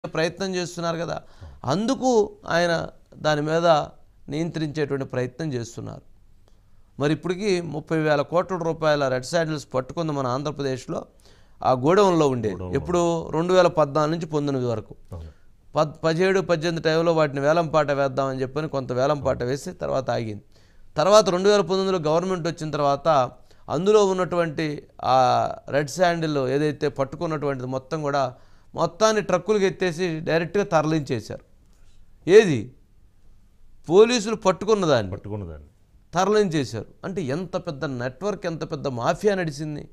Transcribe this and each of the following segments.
ప్రయత్నం చేస్తున్నారు కదా అందుకు ఆయన దాని మీద నియంత్రించేటువంటి ప్రయత్నం చేస్తున్నారు మరి ఇప్పటికి ముప్పై వేల కోట్ల రూపాయల రెడ్ శాండిల్స్ పట్టుకుంది మన ఆంధ్రప్రదేశ్లో ఆ గోడౌన్లో ఉండేది ఎప్పుడు రెండు వేల పద్నాలుగు నుంచి పంతొమ్మిది వరకు అవును. పద్ పదిహేడు పద్దెనిమిది టైంలో వాటిని వేలం పాట వేద్దామని చెప్పని కొంత వేలం పాట వేసి తర్వాత ఆగింది తర్వాత రెండు వేల పంతొమ్మిదిలో గవర్నమెంట్ వచ్చిన తర్వాత అందులో ఉన్నటువంటి ఆ రెడ్ శాండిల్ ఏదైతే పట్టుకున్నటువంటిది మొత్తం కూడా మొత్తాన్ని ట్రక్కులకు ఎత్తేసి డైరెక్ట్గా తరలించేశారు ఏది పోలీసులు పట్టుకున్న దాన్ని పట్టుకున్నదాన్ని తరలించేశారు అంటే ఎంత పెద్ద నెట్వర్క్ ఎంత పెద్ద మాఫియా నడిచింది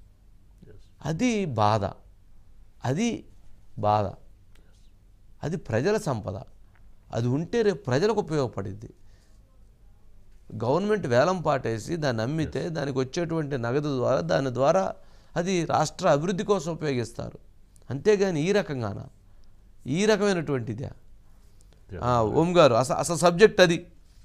అది బాధ అది బాధ అది ప్రజల సంపద అది ఉంటే రేపు ప్రజలకు ఉపయోగపడిద్ది గవర్నమెంట్ వేలం పాటేసి దాన్ని అమ్మితే దానికి వచ్చేటువంటి నగదు ద్వారా దాని ద్వారా అది రాష్ట్ర అభివృద్ధి కోసం ఉపయోగిస్తారు అంతేగాని ఈ రకంగాన ఈ రకమైనటువంటిదే ఆ, ఓం గారు అసలు అసలు సబ్జెక్ట్ అది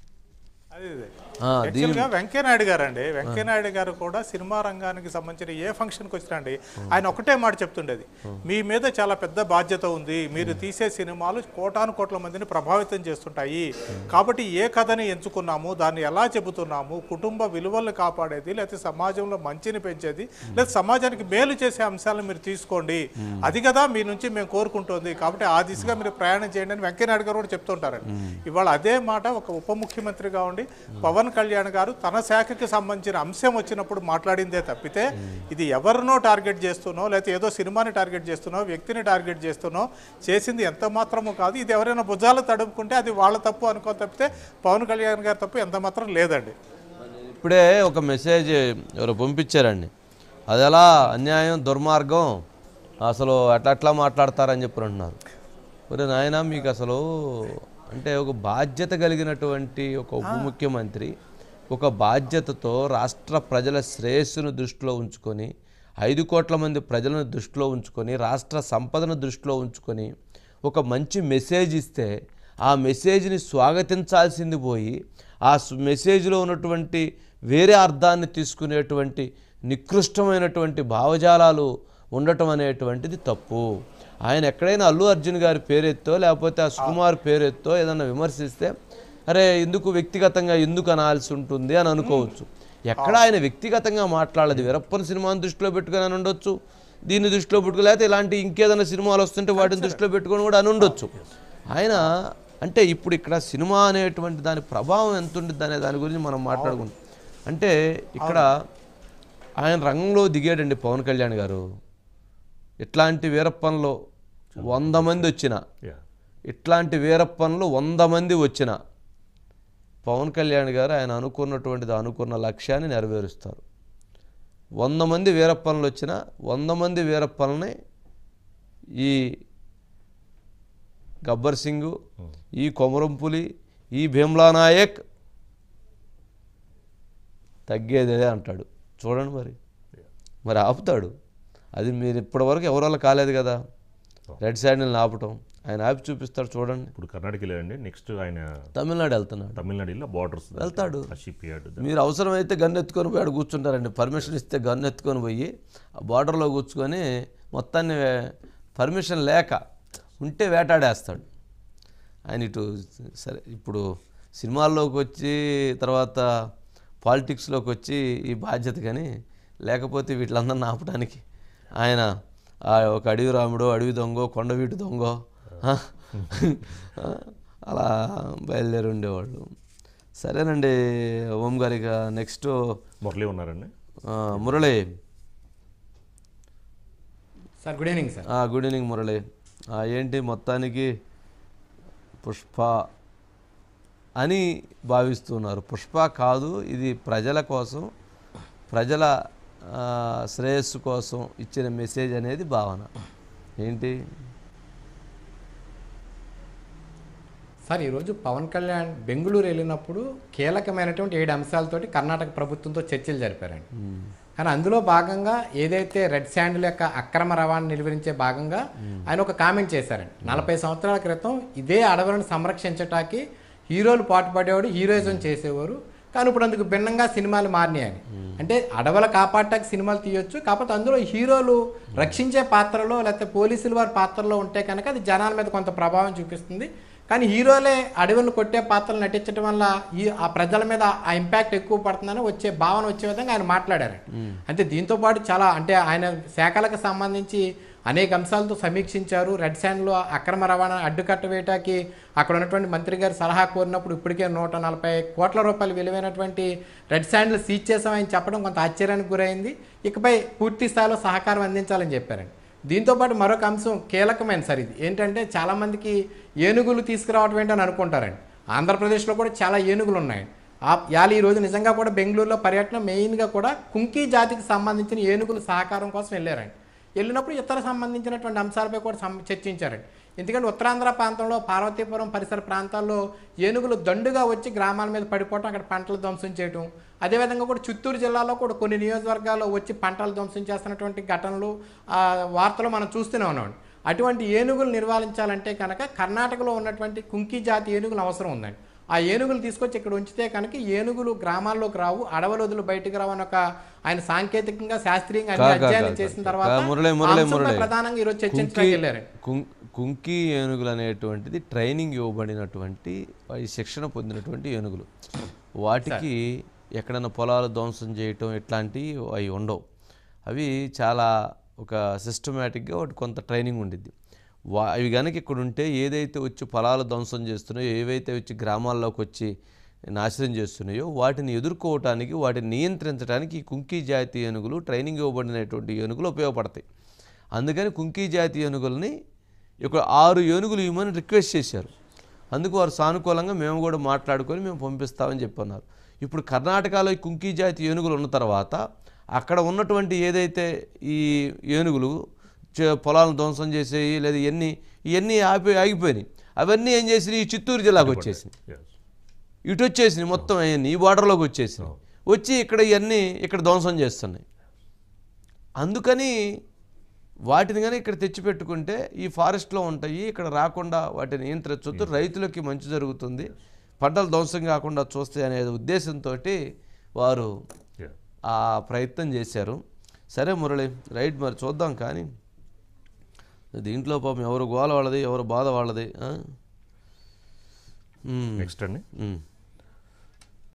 అదే అదే. ఆ, దీని యాక్చువల్గా వెంకయ్యనాయుడు గారు అండి వెంకయ్యనాయుడు గారు కూడా సినిమా రంగానికి సంబంధించిన ఏ ఫంక్షన్కి వచ్చినండి ఆయన ఒకటే మాట చెప్తుండేది మీ మీద చాలా పెద్ద బాధ్యత ఉంది మీరు తీసే సినిమాలు కోటాను కోట్ల మందిని ప్రభావితం చేస్తుంటాయి కాబట్టి ఏ కథని ఎంచుకున్నాము దాన్ని ఎలా చెబుతున్నాము కుటుంబ విలువలను కాపాడేది లేకపోతే సమాజంలో మంచిని పెంచేది లేదా సమాజానికి మేలు చేసే అంశాలను మీరు తీసుకోండి అది కదా మీ నుంచి మేము కోరుకుంటుంది కాబట్టి ఆ దిశగా మీరు ప్రయాణం చేయండి అని వెంకయ్యనాయుడు గారు కూడా చెప్తుంటారండి ఇవాళ అదే మాట ఒక ఉప ముఖ్యమంత్రిగా ఉండి పవన్ కళ్యాణ్ గారు తన శాఖకి సంబంధించిన అంశం వచ్చినప్పుడు మాట్లాడిందే తప్పితే ఇది ఎవరినో టార్గెట్ చేస్తున్నో లేకపోతే ఏదో సినిమాని టార్గెట్ చేస్తున్నో వ్యక్తిని టార్గెట్ చేస్తున్నో చేసింది ఎంత మాత్రమూ కాదు ఇది ఎవరైనా భుజాలు తడుపుకుంటే అది వాళ్ళ తప్పు అనుకో తప్పితే పవన్ కళ్యాణ్ గారి తప్పు ఎంత మాత్రం లేదండి ఇప్పుడే ఒక మెసేజ్ ఎవరు పంపించారండి అది ఎలా అన్యాయం దుర్మార్గం అసలు అట్లా అట్లా మాట్లాడతారని చెప్పి అంటున్నారు ఒరే నాయన మీకు అసలు అంటే ఒక బాధ్యత కలిగినటువంటి ఒక ఉప ముఖ్యమంత్రి ఒక బాధ్యతతో రాష్ట్ర ప్రజల శ్రేయస్సును దృష్టిలో ఉంచుకొని ఐదు కోట్ల మంది ప్రజలను దృష్టిలో ఉంచుకొని రాష్ట్ర సంపదను దృష్టిలో ఉంచుకొని ఒక మంచి మెసేజ్ ఇస్తే ఆ మెసేజ్ని స్వాగతించాల్సింది పోయి ఆ స్- మెసేజ్లో ఉన్నటువంటి వేరే అర్థాన్ని తీసుకునేటువంటి నికృష్టమైనటువంటి భావజాలాలు ఉండటం అనేటువంటిది తప్పు ఆయన ఎక్కడైనా అల్లు అర్జున్ గారి పేరెత్తో లేకపోతే ఆ సుకుమార్ పేరెత్తో ఏదన్నా విమర్శిస్తే అరే ఎందుకు వ్యక్తిగతంగా ఎందుకు అనాల్సి ఉంటుంది అని అనుకోవచ్చు ఎక్కడ ఆయన వ్యక్తిగతంగా మాట్లాడలేదు వీరప్పన్ సినిమాని దృష్టిలో పెట్టుకొని అని ఉండొచ్చు దీన్ని దృష్టిలో పెట్టుకుని లేకపోతే ఇలాంటి ఇంకేదైనా సినిమాలు వస్తుంటే వాటిని దృష్టిలో పెట్టుకొని కూడా అని ఉండొచ్చు ఆయన అంటే ఇప్పుడు ఇక్కడ సినిమా అనేటువంటి దాని ప్రభావం ఎంత ఉంటుంది అనే దాని గురించి మనం మాట్లాడుకుంటాం అంటే ఇక్కడ ఆయన రంగంలో దిగాడండి పవన్ కళ్యాణ్ గారు ఇట్లాంటి వీరప్పన్లో వంద మంది వచ్చిన యా ఇట్లాంటి వీరప్పన్లు వంద మంది వచ్చిన పవన్ కళ్యాణ్ గారు ఆయన అనుకున్నటువంటిది అనుకున్న లక్ష్యాన్ని నెరవేరుస్తారు వంద మంది వీరప్పన్లు వచ్చిన వంద మంది వీరప్పల్ని ఈ గబ్బర్ సింగ్ ఈ కొమరంపులి ఈ భీమ్లా నాయక్ తగ్గేదే అంటాడు చూడండి మరి మరి ఆపుతాడు అది మీరు ఇప్పటివరకు ఎవరి వల్ల కాలేదు కదా రెడ్ సైడ్ని ఆపటం ఆయన ఆపి చూపిస్తాడు చూడండి ఇప్పుడు కర్ణాటక వెళ్ళండి నెక్స్ట్ ఆయన తమిళనాడు వెళ్తున్నాడు తమిళనాడులో బార్డర్స్ వెళ్తాడు. షిప్ యార్డ్ మీరు అవసరమైతే గన్ ఎత్తుకొని పోయి ఆడ కూర్చుంటారండి పర్మిషన్ ఇస్తే గన్ ఎత్తుకొని పోయి ఆ బార్డర్లో కూర్చుకొని మొత్తాన్ని పర్మిషన్ లేక ఉంటే వేటాడేస్తాడు ఆయన ఇటు సరే ఇప్పుడు సినిమాల్లోకి వచ్చి తర్వాత పాలిటిక్స్లోకి వచ్చి ఈ బాధ్యత కానీ లేకపోతే వీటిలందరిని ఆపడానికి ఆయన ఆ ఒక అడవి రాముడు అడవి దొంగో కొండవీటి దొంగో ఆ, అలా బయలుదేరి ఉండేవాళ్ళు సరేనండి ఓం గారు ఇక నెక్స్ట్ మురళి ఉన్నారండి ఆ, Murali sir good evening sir ఆ, గుడ్ ఈవినింగ్ మురళి ఆ, ఏంటి మొత్తానికి పుష్ప అని భావిస్తున్నారు పుష్ప కాదు ఇది ప్రజల కోసం ప్రజల ఆ, శ్రేయస్సు కోసం ఇచ్చిన మెసేజ్ అనేది భావన ఏంటి సార్ ఈరోజు పవన్ కళ్యాణ్ బెంగళూరు వెళ్ళినప్పుడు కీలకమైనటువంటి ఏడు అంశాలతోటి కర్ణాటక ప్రభుత్వంతో చర్చలు జరిపారండి కానీ అందులో భాగంగా ఏదైతే రెడ్ శాండిల్ యొక్క అక్రమ రవాణా నిర్వహించే భాగంగా ఆయన ఒక కామెంట్ చేశారండి నలభై సంవత్సరాల క్రితం ఇదే అడవులను సంరక్షించటానికి హీరోలు పాటుపడేవాడు హీరోయిజం చేసేవారు కానీ ఇప్పుడు అందుకు భిన్నంగా సినిమాలు మారినాయని అంటే అడవుల కాపాడటానికి సినిమాలు తీయొచ్చు కాకపోతే అందులో హీరోలు రక్షించే పాత్రలో లేకపోతే పోలీసుల వారి పాత్రలో ఉంటే కనుక అది జనాల మీద కొంత ప్రభావం చూపిస్తుంది కానీ హీరోలే అడవులను కొట్టే పాత్రలు నటించడం వల్ల ఈ ఆ ప్రజల మీద ఆ ఇంపాక్ట్ ఎక్కువ పడుతుందని వచ్చే భావన వచ్చే విధంగా ఆయన మాట్లాడారు అంటే దీంతో పాటు చాలా అంటే ఆయన శాఖలకు సంబంధించి అనేక అంశాలతో సమీక్షించారు రెడ్ శాండ్లో అక్రమ రవాణా అడ్డుకట్ట వేయటానికి అక్కడ ఉన్నటువంటి మంత్రి గారు సలహా కోరినప్పుడు ఇప్పటికే నూట నలభై కోట్ల రూపాయలు విలువైనటువంటి రెడ్ శాండ్లు సీజ్ చేశామని చెప్పడం కొంత ఆశ్చర్యానికి గురైంది ఇకపై పూర్తి స్థాయిలో సహకారం అందించాలని చెప్పారండి దీంతో పాటు మరొక అంశం కీలకమైన సార్ ఇది ఏంటంటే చాలామందికి ఏనుగులు తీసుకురావటం ఏంటని అనుకుంటారండి ఆంధ్రప్రదేశ్లో కూడా చాలా ఏనుగులు ఉన్నాయి ఆ ఇవాళ ఈ రోజు నిజంగా కూడా బెంగళూరులో పర్యటన మెయిన్గా కూడా కుంకీ జాతికి సంబంధించిన ఏనుగుల సహకారం కోసం వెళ్ళారండి వెళ్ళినప్పుడు ఇతర సంబంధించినటువంటి అంశాలపై కూడా సం- చర్చించారండి ఎందుకంటే ఉత్తరాంధ్ర ప్రాంతంలో పార్వతీపురం పరిసర ప్రాంతాల్లో ఏనుగులు దండుగా వచ్చి గ్రామాల మీద పడిపోవటం అక్కడ పంటలు ధ్వంసం చేయటం అదేవిధంగా కూడా చిత్తూరు జిల్లాలో కూడా కొన్ని నియోజకవర్గాల్లో వచ్చి పంటలు ధ్వంసం చేస్తున్నటువంటి ఘటనలు ఆ, వార్తలు మనం చూస్తూనే ఉన్నాం అటువంటి ఏనుగులు నిర్వహించాలంటే కనుక కర్ణాటకలో ఉన్నటువంటి కుంకి జాతి ఏనుగులు అవసరం ఉందండి ఆ ఏనుగులు తీసుకొచ్చి ఇక్కడ ఉంచితే కనుక ఏనుగులు గ్రామాల్లోకి రావు అడవులు వదులు బయటకు రావు అని ఒక ఆయన సాంకేతికంగా శాస్త్రీయంగా అన్ని కా- కా- అధ్యయనం కా- చేసిన కా- తర్వాత కా- మురళి, ఆ మురళి, అంశంపై మురళి. ప్రధానంగా ఈరోజు కుంకి చర్చించడానికి వెళ్ళారండి కుం- కుంకి ఏనుగులు అనేటువంటిది ట్రైనింగ్ ఇవ్వబడినటువంటి ఈ శిక్షణ పొందినటువంటి ఏనుగులు వాటికి ఎక్కడైనా పొలాలు ధ్వంసం చేయటం ఇట్లాంటివి అవి ఉండవు అవి చాలా ఒక సిస్టమేటిక్గా వాటి కొంత ట్రైనింగ్ ఉండిద్ది వా అవి కనుక ఇక్కడ ఉంటే ఏదైతే వచ్చి పొలాలు ధ్వంసం చేస్తున్నాయో ఏవైతే వచ్చి గ్రామాల్లోకి వచ్చి నాశనం చేస్తున్నాయో వాటిని ఎదుర్కోవటానికి వాటిని నియంత్రించడానికి ఈ కుంకీ జాతి ఏనుగులు ట్రైనింగ్ ఇవ్వబడినటువంటి ఏనుగులు ఉపయోగపడతాయి అందుకని కుంకీ జాతి ఏనుగుల్ని ఇక్కడ ఆరు ఏనుగులు ఇవ్వమని రిక్వెస్ట్ చేశారు అందుకు వారు సానుకూలంగా మేము కూడా మాట్లాడుకొని మేము పంపిస్తామని చెప్పన్నారు ఇప్పుడు కర్ణాటకలో ఈ కుంకీ జాతి ఏనుగులు ఉన్న తర్వాత అక్కడ ఉన్నటువంటి ఏదైతే ఈ ఏనుగులు చే- పొలాలను ధ్వంసం చేసేవి లేదా ఇవన్నీ ఇవన్నీ ఆపి ఆగిపోయినాయి అవన్నీ ఏం చేసినాయి ఈ చిత్తూరు జిల్లాకు వచ్చేసినాయి Yes. ఇటు వచ్చేసినాయి మొత్తం అవన్నీ ఈ బార్డర్లోకి వచ్చేసినాయి వచ్చి ఇక్కడ ఇవన్నీ ఇక్కడ ధ్వంసం చేస్తున్నాయి అందుకని వాటిని కానీ ఇక్కడ తెచ్చిపెట్టుకుంటే ఈ ఫారెస్ట్లో ఉంటాయి ఇక్కడ రాకుండా వాటిని నియంత్రించొద్దు రైతులకి మంచి జరుగుతుంది పంటలు ధ్వంసం కాకుండా చూస్తే అనే ఉద్దేశంతో వారు Yeah. ఆ ప్రయత్నం చేశారు సరే మురళి రైట్ మరి చూద్దాం కానీ దీంట్లో పాపం ఎవరు గోల వాళ్ళది ఎవరు బాధ వాళ్ళది ఆ? మ్మ్. నెక్స్ట్ అండి మ్మ్.